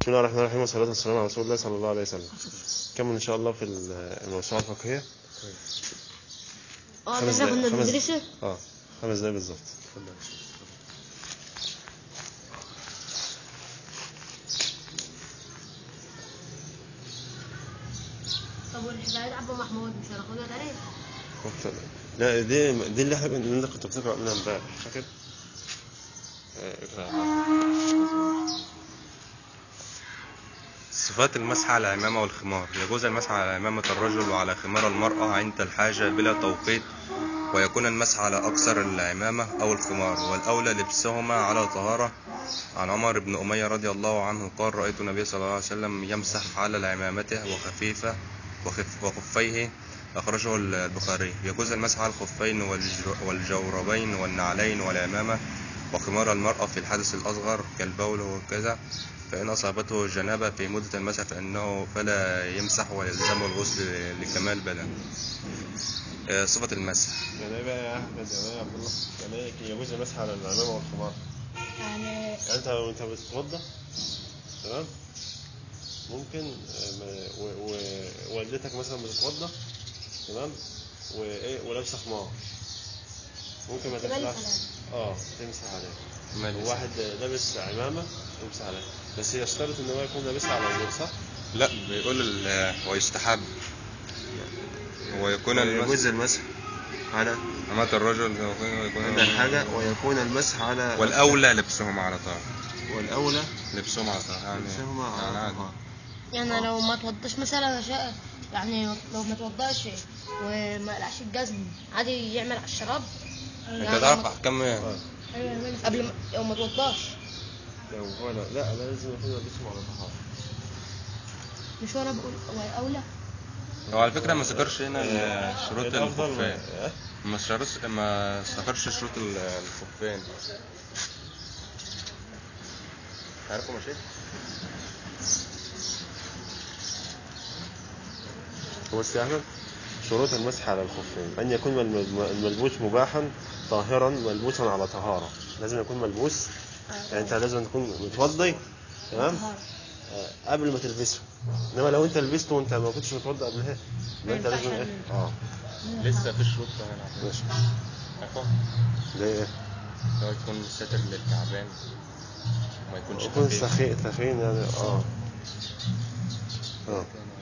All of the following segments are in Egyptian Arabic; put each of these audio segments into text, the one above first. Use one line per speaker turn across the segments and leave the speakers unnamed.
بسم الله الرحمن الرحيم والصلاة والسلام على رسول الله صلى الله عليه وسلم كمل إن شاء الله في الموسوعة الفقهية
اه
خمس
ده احنا
دقايق
كنا
خمس
بندرسه
اه خمس دقايق بالظبط
طب والحكايات عبد محمود مش هناخدها تاني
وقت- لا دي دي اللي احنا اللي انت كنت بتقرأ منها امبارح فاكر؟ آه، اقرأ.
صفات المسح على العمامة والخمار يجوز المسح على عمامة الرجل وعلى خمار المرأة عند الحاجة بلا توقيت ويكون المسح على أقصر العمامة أو الخمار والأولى لبسهما على طهارة عن عمر بن أمية رضي الله عنه قال رأيت النبي صلى الله عليه وسلم يمسح على العمامته وخفيفة وخف وخفيه أخرجه البخاري يجوز المسح على الخفين والج- والجوربين والنعلين والعمامة وخمار المرأة في الحدث الأصغر كالبول وكذا فإن أصابته جنابة في مدة المسح فإنه فلا يمسح ويلزمه الغسل لكمال بدن آه، صفة المسح
يعني ايه بقى يا احمد يعني ايه يا عبد الله يعني ايه يجوز المسح على العمامة والخمار
يعني
يعني انت وانت بتتوضى تمام ممكن آه، ما- و- و- والدتك مثلا بتتوضى تمام وايه ولابسه خمار ممكن ما
تملك
تخلعش
عليها.
اه تمسح عليها
مالي
واحد لابس عمامة تمسح عليها بس يشترط ان هو يكون لابسها على وضوء صح؟
لا بيقول ال- ويستحب ويكون المسح
المسح على
أمات الرجل ويكون
عند الحاجة ويكون المسح على
والأولى لبسهما على طهارة
والأولى
لبسهما على طهارة يعني
لبسهما على
يعني عادي.
طهارة.
يعني لو ما توضاش مثلا شا... يعني لو ما توضاش وما قلعش الجزم عادي يعمل على الشراب
أنت تعرف أحكام إيه؟
اه
قبل ما لو ما توضاش
لو هو لا لا لا لازم يكون لابسهم على طهارة
مش هو انا بقول هو اولى
هو على فكرة ما ذكرش هنا ال- شروط
الأفضل
الخفين
إيه؟
ما شرس ما ذكرش شروط ال- الخفين عارفه ماشي؟
هو استعمل شروط المسح على الخفين أن يكون الم- الملبوس مباحا طاهرا ملبوسا على طهارة لازم يكون ملبوس يعني أنت لازم تكون متوضي تمام آه، قبل ما تلبسه إنما لو أنت لبسته وأنت ما كنتش متوضي قبلها يبقى أنت
ما ينفعش
لازم إيه؟
ألبسه.
أه
لسه في شروط كمان
ماشي
عارفه؟
ده إيه؟
هو يكون ساتر للكعبين وما يكونش
يكون
خفيف.
سخين سخين يعني أه أه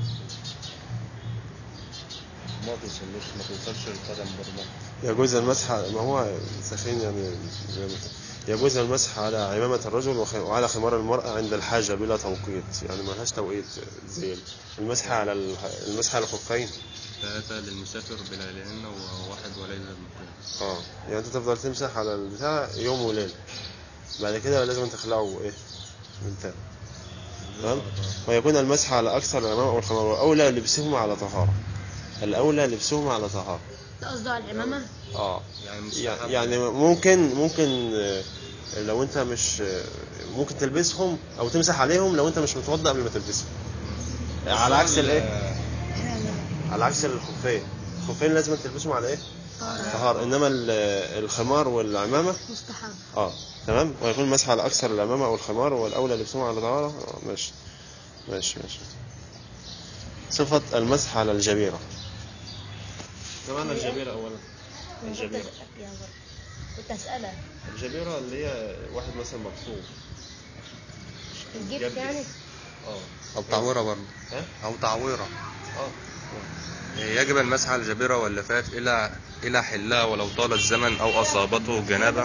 ما توصلوش ما توصلش القدم برضه
يجوز المسح ما هو سخين يعني يعني يجوز المسح على عمامة الرجل وخ- وعلى خمار المرأة عند الحاجة بلا توقيت يعني ما لهاش توقيت زي المسح على ال- المسح على الخفين
ثلاثة للمسافر بلياليهن وواحد وليلة المقيم
اه يعني انت تفضل تمسح على البتاع يوم وليلة بعد كده لازم تخلعه ايه البتاع تمام ويكون المسح على اكثر العمامة والخمار واولى لبسهما على طهارة الاولى لبسهما على طهارة
ده قصده على العمامة
اه
يعني
يع-
مستحب
يعني ممكن ممكن آه، لو انت مش آه، ممكن تلبسهم او تمسح عليهم لو انت مش متوضى قبل ما تلبسهم على عكس الايه على عكس الخفين الخفين لازم تلبسهم على ايه طهارة انما ال- الخمار والعمامة
مستحب
اه تمام ويكون المسح على اكثر العمامة او الخمار والاولى لبسهم على طهارة آه ماشي ماشي ماشي صفة المسح على الجبيرة كمان الجبيرة اولا الجبيرة
يا برضه كنت هسألها
الجبيرة اللي هي واحد مثلا مكسور
الجبس
جبس.
يعني
اه
أو تعويرة برضه
ها
أو تعويرة
اه
يجب المسح على الجبيرة واللفاف إلى إلى حلها ولو طال الزمن أو أصابته جنابة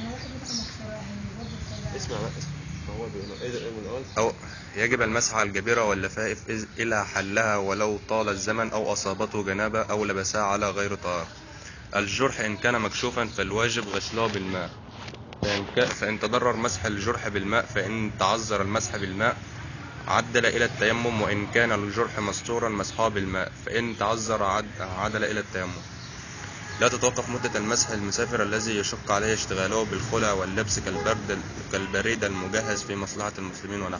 اسمع بقى اسمع هو بيقول ايه ده ايه من الاول
أو يجب المسح على الجبيرة واللفائف إذ- إلى حلها ولو طال الزمن أو أصابته جنابة أو لبسها على غير طهارة الجرح إن كان مكشوفا فالواجب غسله بالماء فإن, ك... فإن تضرر مسح الجرح بالماء فإن تعذر المسح بالماء عدل إلى التيمم وإن كان الجرح مستورا مسحه بالماء فإن تعذر عد... عدل إلى التيمم لا تتوقف مدة المسح المسافر الذي يشق عليه اشتغاله بالخلع واللبس كالبرد كالبريد المجهز في مصلحة المسلمين ونحوه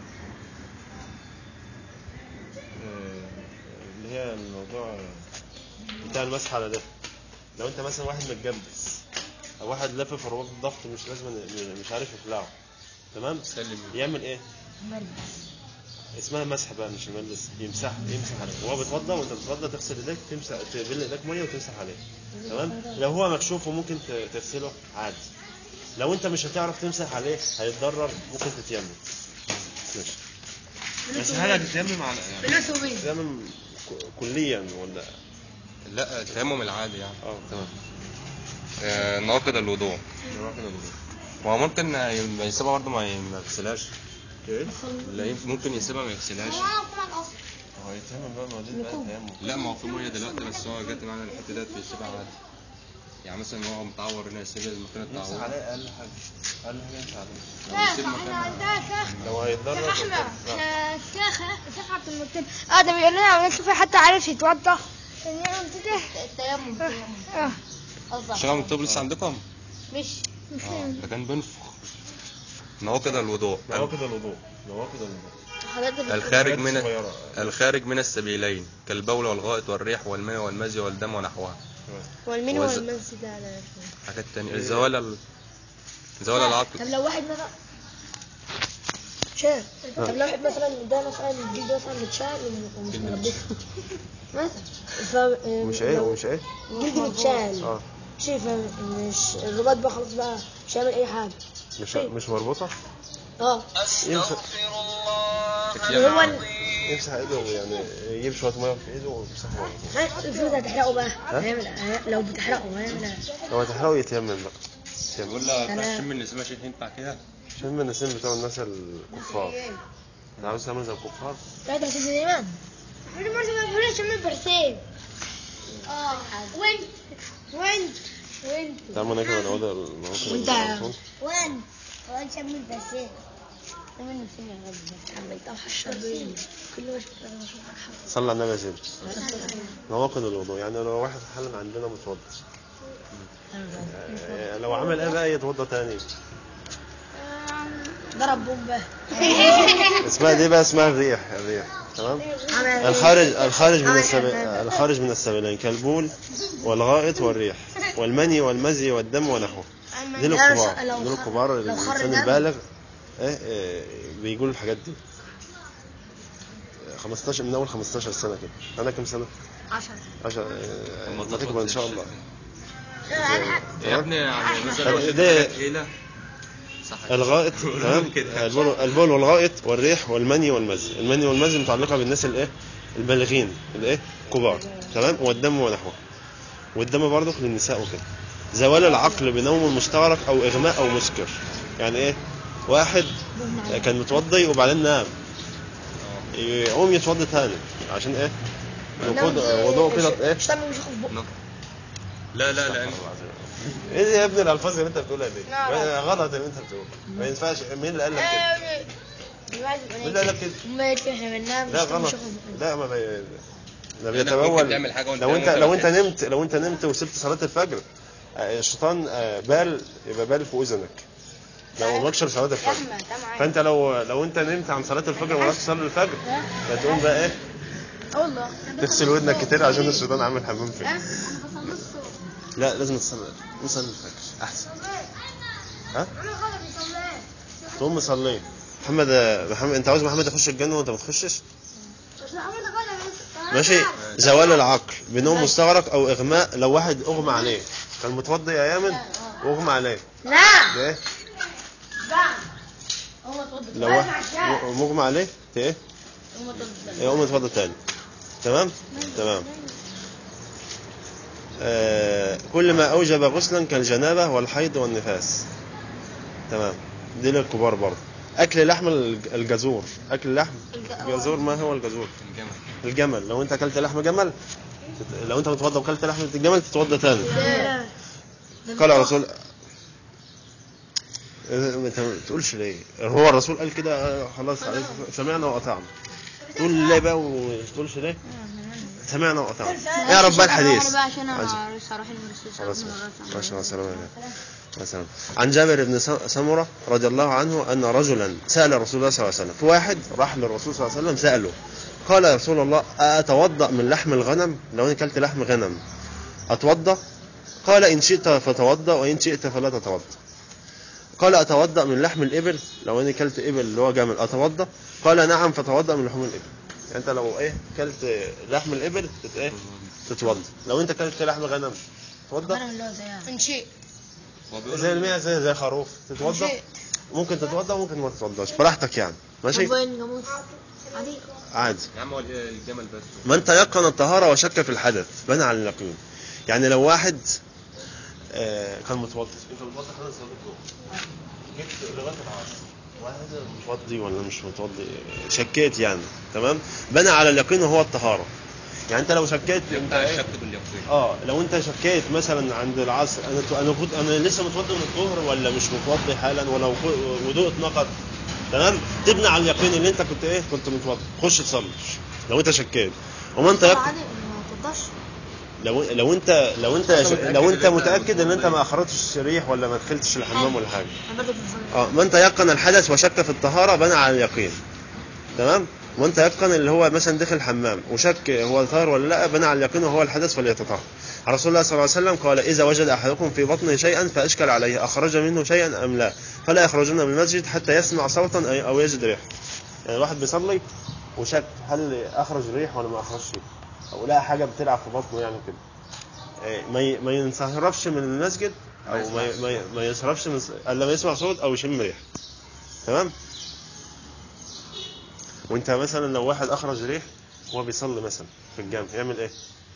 آه، اللي هي الموضوع بتاع المسح على ده لو انت مثلا واحد متجبس او واحد لافف رباط الضغط مش لازم مش عارف يخلعه تمام
سلم
يعمل ايه اسمها مسح بقى مش الملس يمسح يمسح عليه وهو بيتوضى وانت بتتوضى تغسل ايديك تمسح تبل ايدك ميه وتمسح عليه تمام لو هو مكشوف وممكن ت- تغسله عادي لو انت مش هتعرف تمسح عليه هيتضرر ممكن تتيمم ماشي بس هل هتتيمم على يعني
فلوسه بيه
تيمم ك- كليا ولا
لا التيمم العادي يعني
اه تمام
آه، ناقض الوضوء
نروح كده نقول.
هو ممكن ما يسيبها برضه ما ي- ما يغسلهاش
ايه
لا ينف- ممكن يسيبها ما يغسلهاش
هو يتيمم بقى ما هو دي بقى التيمم
لا ما هو في ميه دلوقتي بس هو جت معانا الحته ديت بيسيبها عادي يعني مثلا هو متعور هنا يسيب المكان
يمسح
التعور
عليه اقل حاجه اقل حاجه يمسح عليه
لو يسيب مكان
لو هيتضرر
احنا
يتضرر.
احنا الشيخ الشيخ عبد المطلب ادم يقول لنا عملت في حتى عارف يتوضا يعمل كده
التيمم التيمم
اه
قصدي
شغل الطب لسه عندكم؟
مش
اه ده كان بينفخ نواقض الوضوء
نواقض الوضوء نواقض الوضوء
حاجات اللي
الخارج من
صغيرة.
الخارج من السبيلين كالبول والغائط والريح والمني والمزي والدم ونحوها
والمين
وز-
والمنسي ده على
حاجات تانية زوال ال... زوال العقل
طب لو واحد مثلا شاف طب لو واحد مثلا ده مثلا الجلد مثلا متشال ومش مربيه مثلا ف
مش ايه ومش ايه
الجلد متشال
اه
شايف مش الرباط بقى خلاص بقى مش هيعمل اي حاجه
مش مش مربوطه
اه
يمسح
هو ال-
يمسح ايده يعني يجيب شويه ميه في ايده ويمسحها
الفلوس هتحرقه بقى هيعمل هي- لو بتحرقه هيعمل
لو هتحرقه يتيمم بقى يتيمم
بقول لك شم النسيم عشان ينفع كده
عشان من النسيم بتوع الناس الكفار انت عاوز تعمل زي الكفار
لا ده سيدي ايمان انا برضه ما بقولش من برسيم اه وانت وانت وانت
تعمل هيك من اوضه المواقف
وانت-
الرسول.
وين وين شم البرسيم من السنة يا رب حبيت اوحش الشربين كل ما شفت انا بشوف الحب
صلى على النبي يا سيدي نواقض الوضوء يعني لو واحد حلم عندنا متوضى آه، لو عمل ايه بقى يتوضى تاني
ضرب بومبه
اسمها دي بقى اسمها الريح الريح تمام الخارج الخارج من السبيل الخارج من السبيلين كالبول والغائط والريح والمني والمزي والدم ونحوه دي الكبار
لو
دول
خر-
الكبار
لو خر
الانسان
دم.
البالغ ايه إيه، بيقولوا الحاجات دي 15 من اول 15 سنه كده انا كم سنه
10
10
لما
ما تكبر ان شاء الله
يا ابني يعني مثلا
طب
لو شفت
ده-
حاجة تقيلة صح كده.
الغائط تمام
كده.
البول البول والغائط والريح والمني والمزي المني والمزي متعلقه بالناس الايه البالغين الايه كبار تمام والدم ونحوه والدم برضه للنساء وكده زوال العقل بنوم مستغرق او اغماء او مسكر يعني ايه واحد كان متوضي وبعدين نام يقوم يتوضى تاني عشان ايه نقود وضوء كده ايه
مش تعمل مش هاخد بقى
نقط. لا لا لا
ايه دي يا ابني الالفاظ اللي انت بتقولها دي
لا،
ما- غلط اللي انت بتقوله ما ينفعش مين اللي قال لك كده مين اللي قال لك كده
ما احنا بننام
لا
مش تعمل
غلط
مش هاخد بقى
لا ما بي... ده
لأنك
بيتبول
ممكن تعمل حاجة وأنت
لو انت
وأنت
لو انت
بتحس.
نمت لو انت نمت وسبت صلاة الفجر آه، الشيطان آه، بال يبقى بال في اذنك لو ما بكشر صلاة الفجر فانت لو لو انت نمت عن صلاة الفجر وما رحتش تصلي الفجر فتقوم بقى ايه
اه والله
تغسل ودنك كتير عشان الشيطان عامل حمام فيك لا لازم تصلي نصلي الفجر احسن ها تقوم مصلي محمد محمد انت عاوز محمد يخش الجنه وانت ما تخشش ماشي زوال العقل بنوم مستغرق او اغماء لو واحد اغمى عليه كان متوضي يا يامن واغمى عليه
لا
ده ايه
هو اتوضى
لو واحد م- مغمى عليه ده ايه
هو اتوضى
يقوم يتوضى تاني تمام تمام آه كل ما اوجب غسلا كالجنابه والحيض والنفاس تمام دي للكبار برضه اكل لحم الج- الجزور اكل لحم الجزور ما هو الجزور
الجمل
الجمل لو انت اكلت لحم جمل لو انت متوضى وكلت لحم الجمل تتوضى تاني قال الرسول اه، انت ما تقولش ليه هو الرسول قال كده اه، خلاص عليك سمعنا واطعنا تقول ليه بقى وما تقولش ليه سمعنا واطعنا اعرف بقى الحديث
عشان
عايز-
انا صراحة المرسل
خلاص ما شاء الله سلام عليكم مثلا عن جابر بن س- سمرة رضي الله عنه أن رجلا سأل رسول الله صلى الله عليه وسلم في واحد راح للرسول صلى الله عليه وسلم سأله قال يا رسول الله أتوضأ من لحم الغنم لو أنا أكلت لحم غنم أتوضأ قال إن شئت فتوضأ وإن شئت فلا تتوضأ قال أتوضأ من لحم الإبل لو أنا كلت إبل اللي هو جمل أتوضأ قال نعم فتوضأ من لحوم الإبل يعني أنت لو إيه كلت لحم الإبل تت إيه تتوضأ لو أنت كلت لحم غنم تتوضأ
غنم اللي هو زيها
من شيء
هو بيقول
زي المية زي زي خروف تتوضأ ممكن تتوضأ وممكن ما تتوضأش براحتك يعني ماشي
وين جاموس عادي
عادي
يا عم هو الجمل بس
من تيقن الطهارة وشك في الحدث بنى على اليقين يعني لو واحد آه، كان متوضي انت متوضي خلاص صلاه الظهر جيت لغايه العصر واحد متوضي ولا مش متوضي شكيت يعني تمام بنى على اليقين وهو الطهارة يعني انت لو شكيت انت
يبقى
ايه
الشك باليقين
اه لو انت شكيت مثلا عند العصر انا انا كنت انا لسه متوضي من الظهر ولا مش متوضي حالا ولا وضوء اتنقض تمام تبني على اليقين اللي انت كنت ايه كنت متوضي خش تصلي لو انت شكيت وما انت يقين
عادي ما تقدرش
لو لو انت لو انت
متأكد
لو
ان
انت
انت
متاكد ان انت
متوضي.
ما اخرجتش الريح ولا ما دخلتش الحمام ولا حاجه
انا برضه في
اه من تيقن الحدث وشك في الطهاره بنى على اليقين تمام ومن تيقن اللي هو مثلا دخل الحمام وشك هو طاهر ولا لا بنى على اليقين وهو الحدث فليتطهر رسول الله صلى الله عليه وسلم قال اذا وجد احدكم في بطنه شيئا فاشكل عليه اخرج منه شيئا ام لا فلا يخرجن من المسجد حتى يسمع صوتا أي- او يجد ريح يعني واحد بيصلي وشك هل اخرج ريح ولا ما اخرجش او لقى حاجه بتلعب في بطنه يعني كده إيه، ما ي- ما ينصرفش من المسجد او ما ي- ما ي- ما ينصرفش من الا ما يسمع صوت او يشم ريح تمام وانت مثلا لو واحد اخرج ريح وهو بيصلي مثلا في الجامع يعمل ايه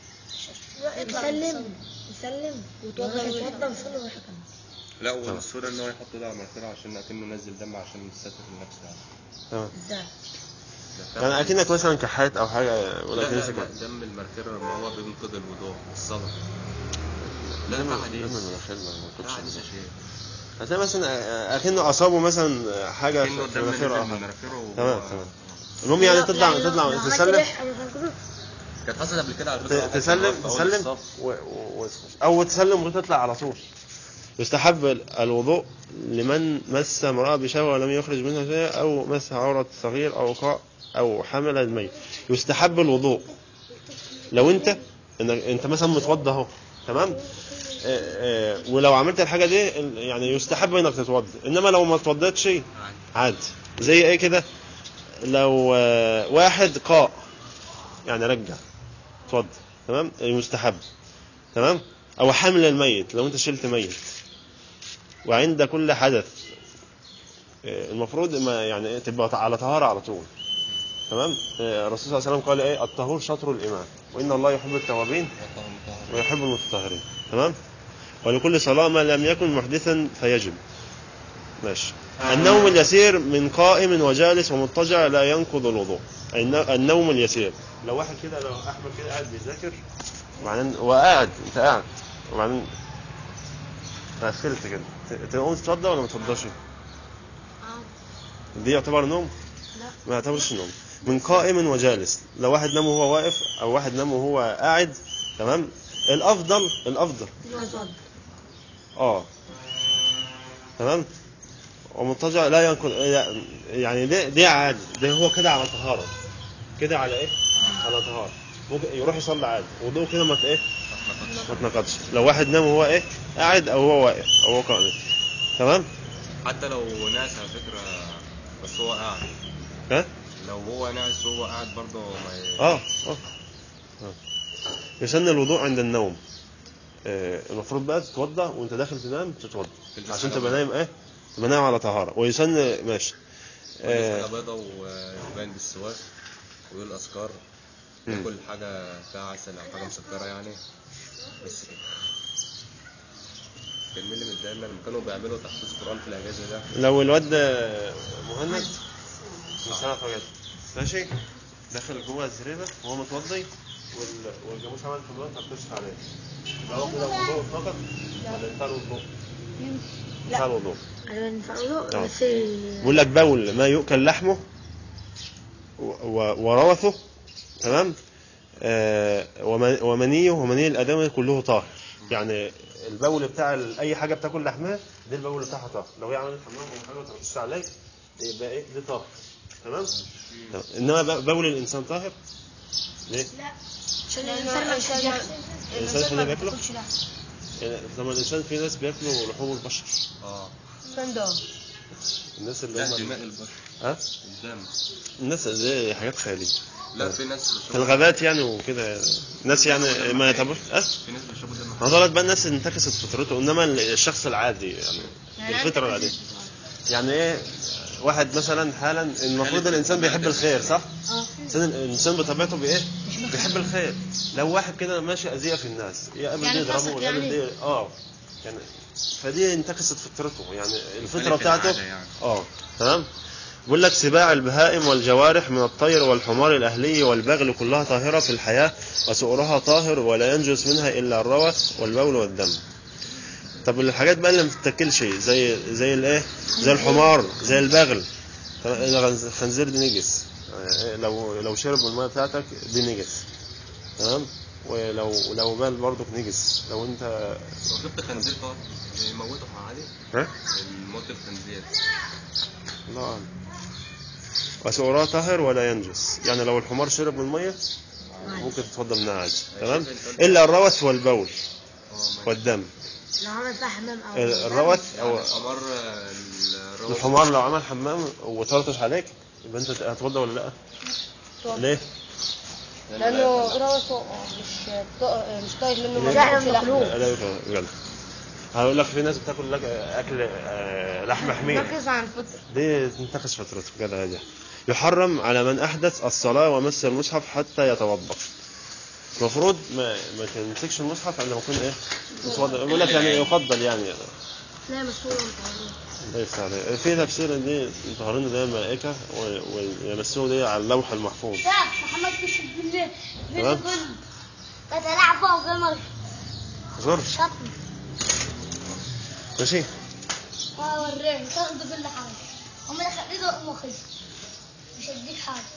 يسلم يسلم وتوضى ويتوضى ويصلي ويروح يكمل
لا والسورة ان هو يحط ده على مناخيره عشان اكنه نزل دم عشان يستر لنفسه يعني
تمام
ازاي؟
يعني اكنك مثلا كحيت او حاجه
لا
ولا
لا,
كنيسه
لا
كده
دم المركبة لما هو بينقض الوضوء الصلاة لا
دم-
ده حديث
دم المناخير ما
ده
كنتش
حديث يا شيخ
هتلاقي مثلا اكنه اصابه مثلا حاجه
كأنه
في
الدم نزل
مناخيره أو
من
حاجة.
مناخيره وهو-
تمام تمام المهم يعني تطلع
لو-
تطلع
لو عملت
تسلم
ريح أنا فاكره.
كانت حصلت قبل كده على
ت-
فكرة واحد كان
تسلم
واقف في أول
تسلم
الصف.
و... و... و... او تسلم وتطلع على طول يستحب الوضوء لمن مس امرأة بشهوة ولم يخرج منها شيء أو مس عورة صغير أو قاء أو حمل الميت يستحب الوضوء لو أنت إنك أنت مثلا متوضى أهو تمام آه، آه، ولو عملت الحاجة دي يعني يستحب إنك تتوضى إنما لو ما اتوضيتش عادي زي إيه كده لو آه، واحد قاء يعني رجع اتوضى تمام يستحب تمام او حمل الميت لو انت شلت ميت وعند كل حدث آه، المفروض ما يعني إيه، تبقى على طهارة على طول تمام آه، الرسول صلى الله عليه وسلم قال ايه الطهور شطر الايمان وان الله يحب التوابين ويحب المتطهرين تمام ولكل صلاة ما لم يكن محدثا فيجب ماشي النوم اليسير من قائم وجالس ومضطجع لا ينقض الوضوء أي النو- النوم اليسير لو واحد كده لو احمد كده قاعد بيذاكر وبعدين وقاعد انت قاعد وبعدين غفلت كده ت- تقوم تتوضى ولا ما تتوضاش دي يعتبر نوم
لا.
ما يعتبرش نوم من قائم وجالس لو واحد نام وهو واقف او واحد نام وهو قاعد تمام الافضل الافضل
يتوضى.
اه تمام ومضطجع لا ينقض لا، يعني دي دي عادي ده هو كده على طهارة كده على ايه على طهارة ممكن يروح يصلي عادي وضوء كده ما ت- ايه ما اتنقضش لو واحد نام وهو ايه قاعد او هو واقف او هو قائم تمام
حتى لو ناس على فكرة بس هو قاعد
ها
لو هو ناس وهو قاعد برضه ما ي...
اه اه آه. يسن الوضوء عند النوم آه، المفروض بقى تتوضا وانت داخل تنام تتوضا
تلبس
عشان
حاجة
تبقى نايم ايه تبقى نايم على طهارة ويسن ماشي
آه.
آه،
حاجة بيضة ويبان بالسواك ويقول أذكار
مم.
ياكل حاجة فيها عسل أو حاجة مسكرة يعني بس كده كان مين اللي متضايق لما كانوا بيعملوا تحفيظ قرآن في الأجازة ده
لو الواد ده مهند من سنة فجأة ماشي دخل جوه الزريبة وهو متوضي وال- والجاموس عمل في الواد فبتشفى عليه يبقى هو كده وضوء فقط ولا ينفع له وضوء؟ ينفع له وضوء
أيوة ينفع وضوء
آه.
بس
بيقول لك بول ما يؤكل لحمه و- و- وروثه تمام آه ومن- ومنيه ومني الادمي كله طاهر يعني البول بتاع ال- اي حاجه بتاكل لحمها دي البول بتاعها طاهر لو هي عملت حمام او حاجه وترشش عليك يبقى ايه دي طاهر تمام تمام. انما ب- بول الانسان طاهر ليه؟
عشان
لأن
الإنسان ما
الإنسان
يحبش
الانسان
ما
اللي بياكله
بياكلش لحم
يعني طب ما الانسان في ناس بياكلوا لحوم البشر
اه
فين ده؟
الناس اللي
لا
هم
دماء البشر
ها
الدم
الناس دي حاجات خياليه
لا في ناس
في الغابات يعني وكده ناس يعني ما يتعبوش أه؟
في ناس بيشربوا دم
ما دولت بقى الناس انتكست فطرته انما الشخص العادي يعني
يعني
الفطره العاديه يعني ايه واحد مثلا حالا المفروض الانسان بيحب الخير صح؟
اه
الانسان الانسان بطبيعته بايه؟ بيحب الخير لو واحد كده ماشي اذيه في الناس يقابل
يعني
دي يضربه
قصدك
ويقابل
يعني-
دي اه يعني فدي انتكست فطرته يعني الفطره
ملك
بتاعته
العادة يعني.
اه تمام بيقول لك سباع البهائم والجوارح من الطير والحمار الأهلي والبغل كلها طاهرة في الحياة وسؤرها طاهر ولا ينجس منها إلا الروث والبول والدم طب الحاجات بقى اللي ما بتتاكلش زي زي الايه زي الحمار زي البغل طب الخنزير دي نجس يعني لو لو شرب من الميه بتاعتك دي نجس تمام ولو لو بال برضك نجس لو انت
لو شفت خنزير طار يموته عادي
ها
الموت الخنزير
الله اعلم وسؤرها طاهر ولا ينجس يعني لو الحمار شرب من الميه ممكن تتفضل منها عادي تمام الا الروث والبول
اه ماشي.
والدم
لو عمل فيها حمام او
الروث او
الحمار الروث
الحمار لو عمل حمام وطرطش عليك يبقى انت هتتوضى ولا لا؟ ليه؟
لانه روث مش مش طاير لانه ما
ليه؟
بياكلش لحم
لا لا يفهم بجد هقول لك في ناس بتاكل لك اكل آه، لحم حمير
ركز عن الفطر
دي تنتقص فترته كده هذه يحرم على من احدث الصلاه ومس المصحف حتى يتوضا المفروض ما ما تمسكش المصحف الا لما يكون ايه متوضا يقول لك يعني يفضل يعني
لا مسؤول مطهرين
الله يفتح عليك. في تفسير ان دي طهرين دي الملائكه و- ويمسوه دي على اللوح المحفوظ
محمد كسب بالله
تمام
تتلعبوا وقمر
زر
شطن
ماشي
اه وريه تاخده كل حاجه هم اللي خليته مخي مش هديك حاجه